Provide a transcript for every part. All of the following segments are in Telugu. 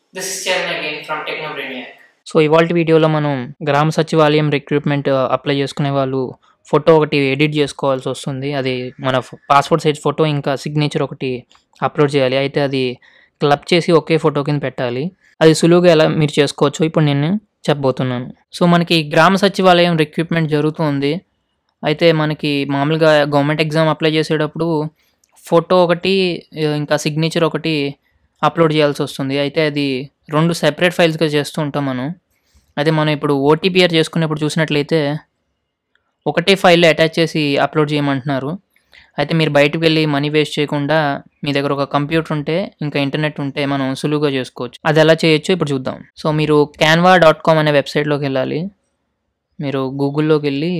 This is Charan again from Technobrainiac. So ఇవాళ వీడియోలో మనం గ్రామ సచివాలయం రిక్రూట్మెంట్ అప్లై చేసుకునే వాళ్ళు ఫోటో ఒకటి ఎడిట్ చేసుకోవాల్సి వస్తుంది అది మన పాస్పోర్ట్ సైజ్ ఫోటో ఇంకా సిగ్నేచర్ ఒకటి అప్లోడ్ చేయాలి అయితే అది క్లబ్ చేసి ఒకే ఫోటో కింద పెట్టాలి అది సులువుగా ఎలా మీరు చేసుకోవచ్చు ఇప్పుడు నేను చెప్పబోతున్నాను సో మనకి గ్రామ సచివాలయం రిక్రూట్మెంట్ జరుగుతుంది అయితే మనకి మామూలుగా గవర్నమెంట్ ఎగ్జామ్ అప్లై చేసేటప్పుడు ఫోటో ఒకటి ఇంకా సిగ్నేచర్ ఒకటి అప్లోడ్ చేయాల్సి వస్తుంది అయితే అది రెండు సెపరేట్ ఫైల్స్గా చేస్తూ ఉంటాం మనం అదే మనం ఇప్పుడు ఓటీపీఆర్ చేసుకునేప్పుడు చూసినట్లయితే ఒకటే ఫైల్లో అటాచ్ చేసి అప్లోడ్ చేయమంటున్నారు అయితే మీరు బయటకు వెళ్ళి మనీ వేస్ట్ చేయకుండా మీ దగ్గర ఒక కంప్యూటర్ ఉంటే ఇంకా ఇంటర్నెట్ ఉంటే మనం సులువుగా చేసుకోవచ్చు అది ఎలా చేయొచ్చో ఇప్పుడు చూద్దాం సో మీరు క్యాన్వా డాట్ కామ్ అనే వెబ్సైట్లోకి వెళ్ళాలి మీరు గూగుల్లోకి వెళ్ళి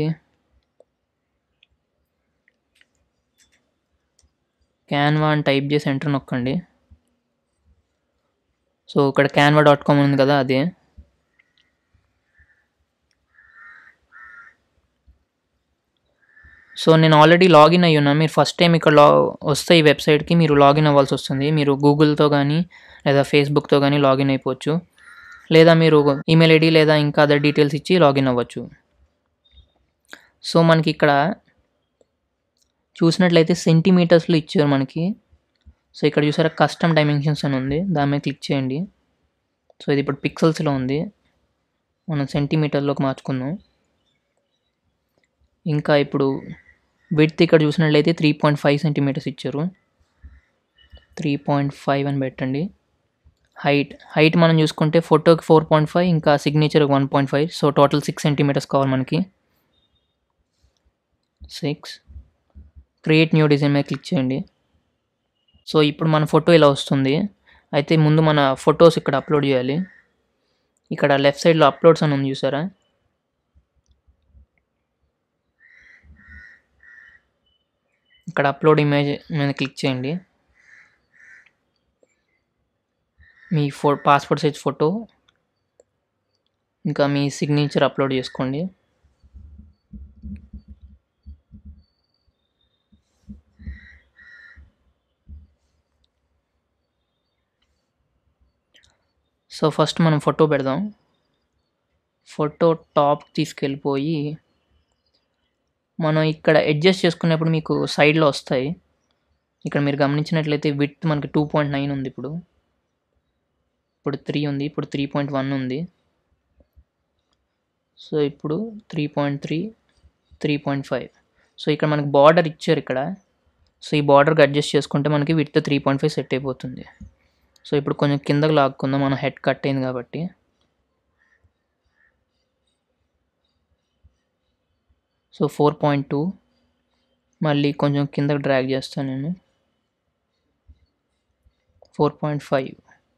క్యాన్వా అని టైప్ చేసి ఎంటర్ నొక్కండి సో ఇక్కడ క్యాన్వా డాట్ కామ్ ఉంది కదా అదే సో నేను ఆల్రెడీ లాగిన్ అయ్యి ఉన్నా మీరు ఫస్ట్ టైం ఇక్కడ లా వస్తే ఈ వెబ్సైట్కి మీరు లాగిన్ అవ్వాల్సి వస్తుంది మీరు గూగుల్తో కానీ లేదా ఫేస్బుక్తో కానీ లాగిన్ అయిపోవచ్చు లేదా మీరు ఈమెయిల్ ఐడి లేదా ఇంకా అదర్ డీటెయిల్స్ ఇచ్చి లాగిన్ అవ్వచ్చు సో మనకి ఇక్కడ చూసినట్లయితే సెంటీమీటర్స్లో ఇచ్చారు మనకి సో ఇక్కడ చూసారా కస్టమ్ డైమెన్షన్స్ అని ఉంది దాని మీద క్లిక్ చేయండి సో ఇది ఇప్పుడు పిక్సెల్స్లో ఉంది మనం సెంటీమీటర్లోకి మార్చుకుందాం ఇంకా ఇప్పుడు విడ్త్ ఇక్కడ చూసినట్లయితే త్రీ పాయింట్ ఫైవ్ సెంటీమీటర్స్ ఇచ్చారు త్రీ పాయింట్ ఫైవ్ అని పెట్టండి హైట్ హైట్ మనం చూసుకుంటే ఫోటోకి ఫోర్ పాయింట్ ఫైవ్ ఇంకా signature one point five so total six centimetres కావాలి మనకి సిక్స్ క్రియేట్ న్యూ డిజైన్ మీద క్లిక్ చేయండి సో ఇప్పుడు మన ఫోటో ఇలా వస్తుంది అయితే ముందు మన ఫొటోస్ ఇక్కడ అప్లోడ్ చేయాలి ఇక్కడ లెఫ్ట్ సైడ్లో అప్లోడ్స్ అని ఉంది చూసారా ఇక్కడ అప్లోడ్ ఇమేజ్ మీద క్లిక్ చేయండి మీ ఫో పాస్పోర్ట్ సైజ్ ఫోటో ఇంకా మీ సిగ్నేచర్ అప్లోడ్ చేసుకోండి సో ఫస్ట్ మనం ఫోటో పెడదాం ఫోటో టాప్ తీసుకెళ్ళిపోయి మనం ఇక్కడ అడ్జస్ట్ చేసుకునేప్పుడు మీకు సైడ్లో వస్తాయి ఇక్కడ మీరు గమనించినట్లయితే విత్ మనకి టూ పాయింట్ నైన్ ఉంది ఇప్పుడు ఇప్పుడు త్రీ ఉంది ఇప్పుడు త్రీ పాయింట్ వన్ ఉంది సో ఇప్పుడు three point three three point five so ఇక్కడ మనకి బార్డర్ ఇచ్చారు ఇక్కడ సో ఈ బార్డర్కి అడ్జస్ట్ చేసుకుంటే మనకి with three point five set అయిపోతుంది సో ఇప్పుడు కొంచెం కిందకు లాక్కుందాం మన హెడ్ కట్ అయింది కాబట్టి సో ఫోర్ పాయింట్ టూ మళ్ళీ కొంచెం కిందకు డ్రాగ్ చేస్తాను నేను ఫోర్ పాయింట్ ఫైవ్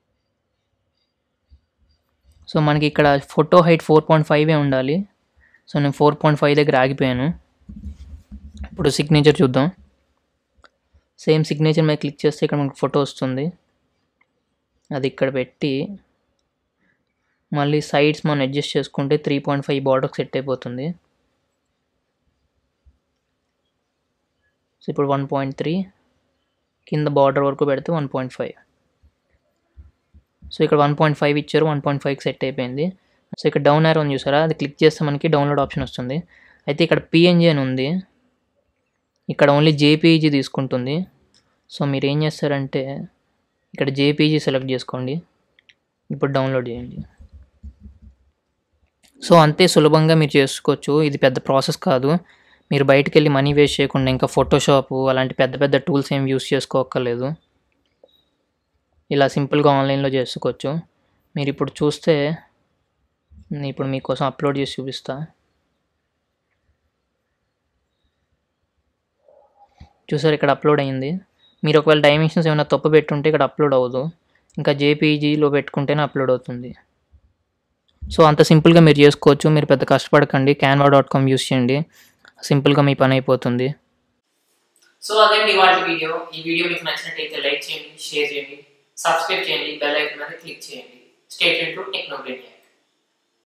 సో మనకి ఇక్కడ ఫోటో హైట్ ఫోర్ పాయింట్ ఫైవే ఉండాలి సో నేను ఫోర్ పాయింట్ ఫైవ్ దగ్గర ఆగిపోయాను ఇప్పుడు సిగ్నేచర్ చూద్దాం సేమ్ సిగ్నేచర్ మీద క్లిక్ చేస్తే ఇక్కడ మనకు ఫోటో వస్తుంది అది ఇక్కడ పెట్టి మళ్ళీ సైడ్స్ మనం అడ్జస్ట్ చేసుకుంటే త్రీ పాయింట్ ఫైవ్ బార్డర్కి సెట్ అయిపోతుంది సో ఇప్పుడు వన్ పాయింట్ త్రీ కింద బార్డర్ వరకు పెడితే వన్ పాయింట్ ఫైవ్ సో ఇక్కడ వన్ పాయింట్ ఫైవ్ ఇచ్చారు వన్ పాయింట్ ఫైవ్కి సెట్ అయిపోయింది సో ఇక్కడ డౌన్ ఆర్ ఉంది చూసారా అది క్లిక్ చేస్తే మనకి డౌన్లోడ్ ఆప్షన్ వస్తుంది అయితే ఇక్కడ పిఎన్జీ అని ఉంది ఇక్కడ ఓన్లీ జేపీఈజీ తీసుకుంటుంది సో మీరు ఏం చేస్తారంటే ఇక్కడ జేపీజీ సెలెక్ట్ చేసుకోండి ఇప్పుడు డౌన్లోడ్ చేయండి సో అంతే సులభంగా మీరు చేసుకోవచ్చు ఇది పెద్ద ప్రాసెస్ కాదు మీరు బయటకు వెళ్ళి మనీ వేస్ట్ చేయకుండా ఇంకా ఫోటోషాప్ అలాంటి పెద్ద పెద్ద టూల్స్ ఏం యూస్ చేసుకోక్కర్లేదు ఇలా సింపుల్గా ఆన్లైన్లో చేసుకోవచ్చు మీరు ఇప్పుడు చూస్తే ఇప్పుడు మీకోసం అప్లోడ్ చేసి చూపిస్తా చూసారు ఇక్కడ అప్లోడ్ అయింది మీరు ఒకవేళ డైమెన్షన్స్ ఏమైనా తప్పు పెట్టుంటే ఇక్కడ అప్లోడ్ అవ్వదు ఇంకా జేపీజీలో పెట్టుకుంటేనే అప్లోడ్ అవుతుంది సో అంత సింపుల్గా మీరు చేసుకోవచ్చు మీరు పెద్ద కష్టపడకండి క్యాన్వా డాట్ కామ్ యూస్ చేయండి సింపుల్గా మీ పని అయిపోతుంది సో అదండి ఇవాళ వీడియో ఈ వీడియో మీకు నచ్చినట్టయితే లైక్ చేయండి షేర్ చేయండి సబ్స్క్రైబ్ చేయండి బెల్ ఐకాన్ మీద క్లిక్ చేయండి స్టేట్ టు టెక్నోబ్రేనియా